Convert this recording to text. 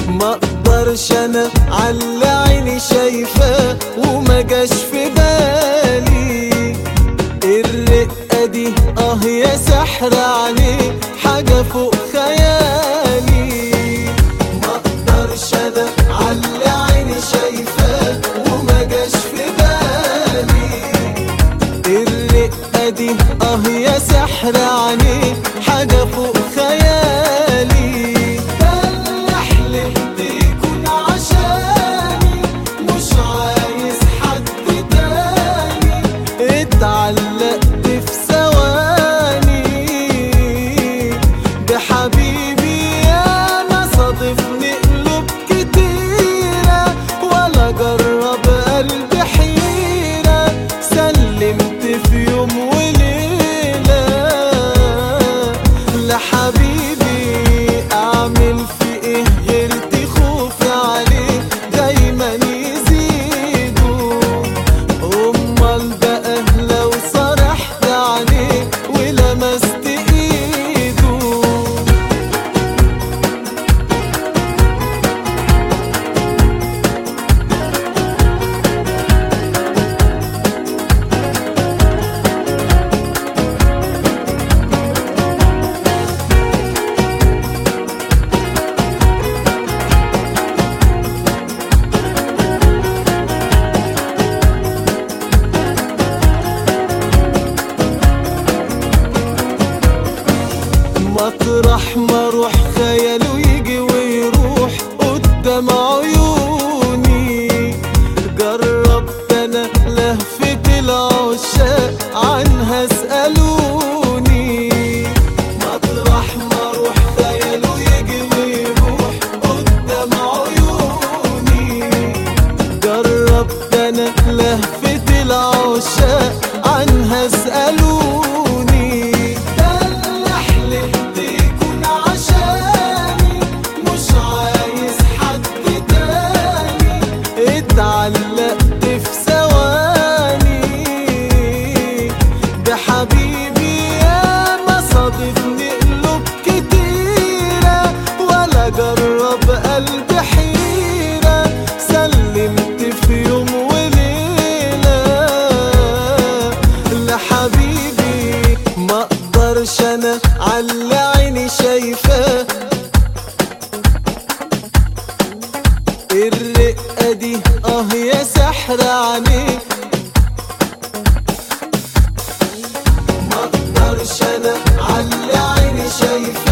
ما اقدرش انا على عيني شايفاه وما جاش في بالي الرقة دي اه يا سحر عليه حاجة فوق خيالي ما اقدرش انا على عيني شايفاه وما جاش في بالي الرقة دي اه يا سحر عليه حاجة فوق خيالي ده اللي حلمت يكون عشاني مش عايز حد تاني اتعلقت في ثواني بحبيبي يا ما صادفني قلوب كتيرة ولا جرب قلبي حيرة سلمت في يوم وليلة لحبيبي أعمل في إيه غير خوفي عليه دايما يزيدوا أمال بقى لو صرحت عليه ولمست إيده مطرح ما اروح خياله يجي ويروح قدام عيوني جربت انا لهفة العشاق عنها اسألوني مطرح ما اروح خياله يجي ويروح قدام عيوني جربت انا لهفة العشاق عنها اسألوني ده اللي حلمت يكون عشاني مش عايز حد تاني اتعلقت في ثواني بحبيبي يا ما صادفني قلوب كتيرة ولا جرب قلبي حيرة سلمت في يوم وليلة لحبيبي ما اقدرش انا على عيني شايفاه الرقة دي اه يا سحر عليه ما اقدرش انا على عيني شايفاه